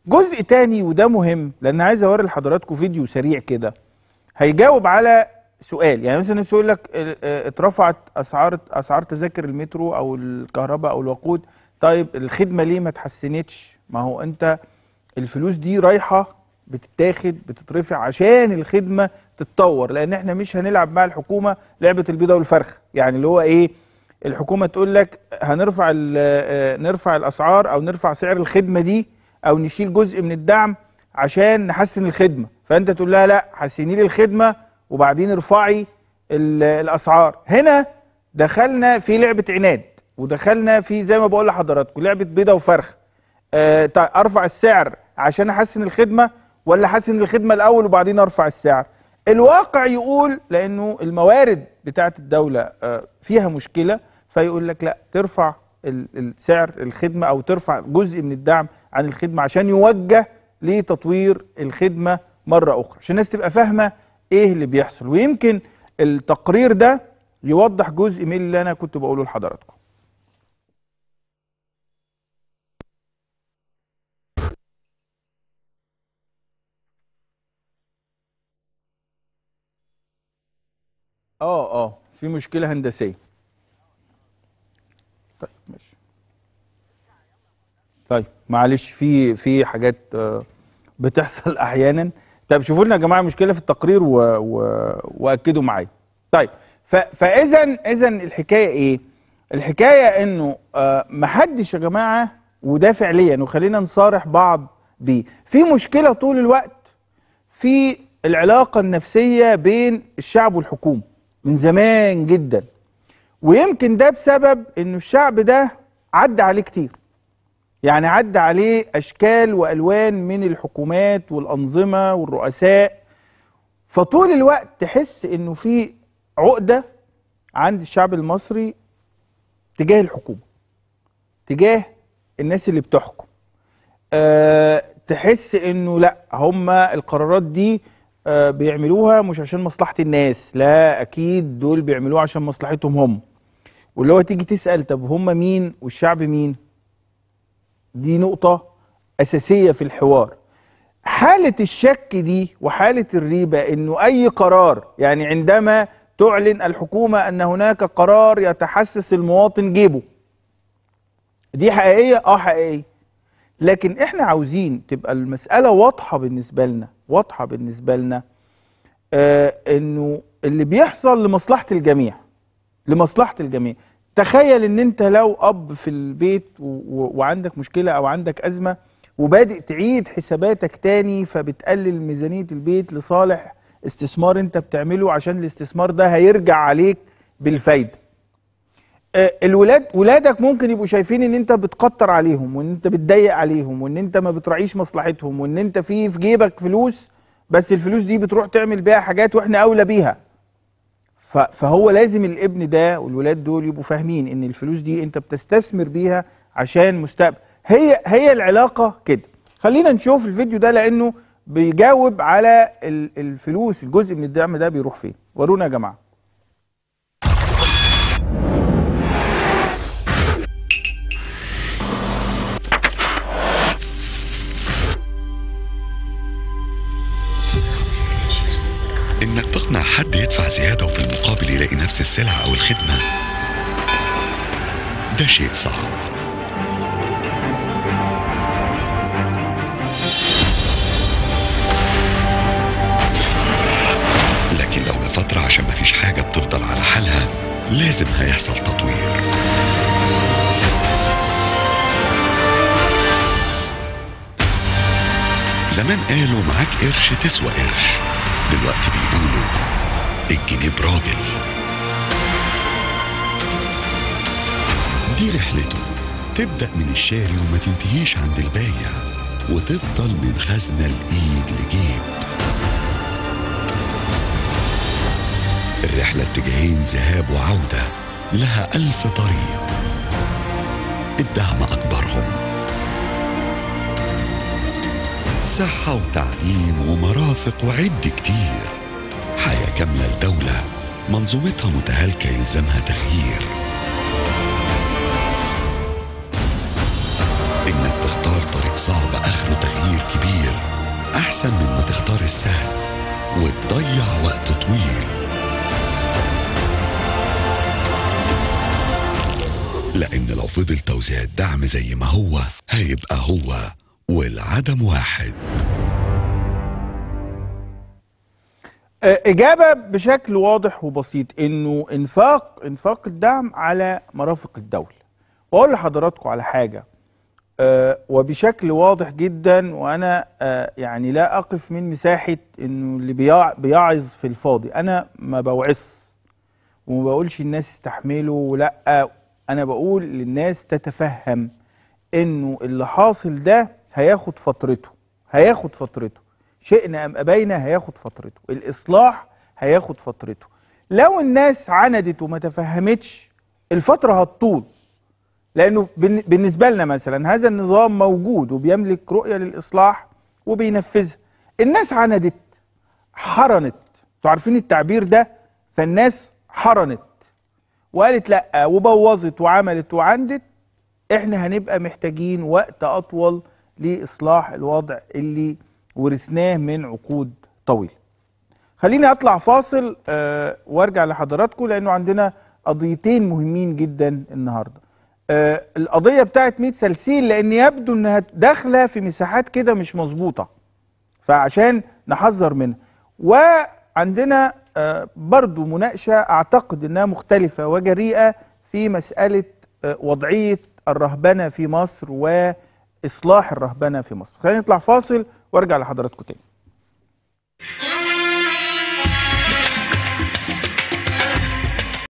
جزء تاني وده مهم لان عايز اوري لحضراتكم فيديو سريع كده هيجاوب على سؤال يعني مثلا الناس يقول لك اه، اه، اترفعت اسعار اسعار تذاكر المترو او الكهرباء او الوقود طيب الخدمه ليه ما اتحسنتش ما هو انت الفلوس دي رايحه بتتاخد بتترفع عشان الخدمه تتطور لان احنا مش هنلعب مع الحكومه لعبه البيضه والفرخه يعني اللي هو ايه الحكومه تقول لك هنرفع ال- اه، نرفع الاسعار او نرفع سعر الخدمه دي او نشيل جزء من الدعم عشان نحسن الخدمه فانت تقول لها لا حسني لي الخدمه وبعدين ارفعي ال- الاسعار هنا دخلنا في لعبه عناد ودخلنا في زي ما بقول لحضراتكم لعبه بيضه وفرخ آه طيب ارفع السعر عشان احسن الخدمه ولا احسن الخدمه الاول وبعدين ارفع السعر الواقع يقول لانه الموارد بتاعه الدوله آه فيها مشكله فيقول لك لا ترفع ال- السعر الخدمه او ترفع جزء من الدعم عن الخدمه عشان يوجه لتطوير الخدمه مره اخرى عشان الناس تبقى فاهمه ايه اللي بيحصل ويمكن التقرير ده يوضح جزء من اللي انا كنت بقوله لحضراتكم اه اه في مشكله هندسيه طيب ماشي طيب معلش في في حاجات آه، بتحصل احيانا طيب شوفوا لنا يا جماعه مشكله في التقرير و... و... واكدوا معايا طيب ف... فاذا اذا الحكايه ايه الحكايه انه آه محدش يا جماعه وده فعليا وخلينا نصارح بعض بيه في مشكله طول الوقت في العلاقه النفسيه بين الشعب والحكومه من زمان جدا ويمكن ده بسبب انه الشعب ده عدى عليه كتير يعني عدى عليه اشكال والوان من الحكومات والانظمه والرؤساء فطول الوقت تحس انه في عقده عند الشعب المصري تجاه الحكومه تجاه الناس اللي بتحكم أه تحس انه لا هم القرارات دي أه بيعملوها مش عشان مصلحه الناس لا اكيد دول بيعملوها عشان مصلحتهم هم واللي هو تيجي تسال طب هم مين والشعب مين دي نقطة أساسية في الحوار حالة الشك دي وحالة الريبة إنه أي قرار يعني عندما تعلن الحكومة أن هناك قرار يتحسس المواطن جيبه دي حقيقية؟ آه حقيقية لكن إحنا عاوزين تبقى المسألة واضحة بالنسبة لنا واضحة بالنسبة لنا آه إنه اللي بيحصل لمصلحة الجميع لمصلحة الجميع تخيل ان انت لو اب في البيت و... و... وعندك مشكلة او عندك ازمة وبادئ تعيد حساباتك تاني فبتقلل ميزانية البيت لصالح استثمار انت بتعمله عشان الاستثمار ده هيرجع عليك بالفايدة آه، الولاد ولادك ممكن يبقوا شايفين ان انت بتكتر عليهم وان انت بتضيق عليهم وان انت ما بتراعيش مصلحتهم وان انت في في جيبك فلوس بس الفلوس دي بتروح تعمل بيها حاجات واحنا اولى بيها ف- فهو لازم الابن ده والولاد دول يبقوا فاهمين ان الفلوس دي انت بتستثمر بيها عشان مستقبل هي هي العلاقه كده خلينا نشوف الفيديو ده لانه بيجاوب على ال- الفلوس الجزء من الدعم ده بيروح فين ورونا يا جماعه إنك تقنع حد يدفع زيادة وفي المقابل يلاقي نفس السلعة أو الخدمة ده شيء صعب لكن لو لفترة عشان مفيش حاجة بتفضل على حالها لازم هيحصل تطوير زمان قالوا معاك قرش تسوى قرش دلوقتي بيقولوا الجنيه براجل دي رحلته تبدأ من الشاري وما تنتهيش عند البايع وتفضل من خزنة لإيد لجيب الرحلة اتجاهين ذهاب وعودة لها ألف طريق الدعم أكبرهم صحة وتعليم ومرافق وعد كتير حياة كاملة لدولة منظومتها متهالكة يلزمها تغيير إنك تختار طريق صعب آخره تغيير أحسن مما تختار السهل وتضيع وقت طويل لأن لو فضل توزيع الدعم زي ما هو هيبقى هو والعدم واحد آه، إجابة بشكل واضح وبسيط إنه إنفاق إنفاق الدعم على مرافق الدولة وأقول لحضراتكم على حاجة آه، وبشكل واضح جدا وأنا آه، يعني لا أقف من مساحة إنه اللي بيع- بيعظ في الفاضي أنا ما بوعظ وما بقولش الناس استحملوا ولا أنا بقول للناس تتفهم إنه اللي حاصل ده هياخد فترته هياخد فترته شئنا ام ابينا هياخد فترته الاصلاح هياخد فترته لو الناس عندت وما تفهمتش الفتره هتطول لانه بالن- بالنسبه لنا مثلا هذا النظام موجود وبيملك رؤيه للاصلاح وبينفذها الناس عندت حرنت انتوا عارفين التعبير ده فالناس حرنت وقالت لا وبوظت وعملت وعندت احنا هنبقى محتاجين وقت اطول لاصلاح الوضع اللي ورثناه من عقود طويله خليني اطلع فاصل آه وارجع لحضراتكم لانه عندنا قضيتين مهمين جدا النهارده آه القضيه بتاعت ميت سلسيل لان يبدو انها داخله في مساحات كده مش مظبوطه فعشان نحذر منها وعندنا آه، برضو مناقشة أعتقد أنها مختلفة وجريئة في مسألة آه، وضعية الرهبنة في مصر وإصلاح الرهبنة في مصر خلينا نطلع فاصل وارجع لحضراتكم تاني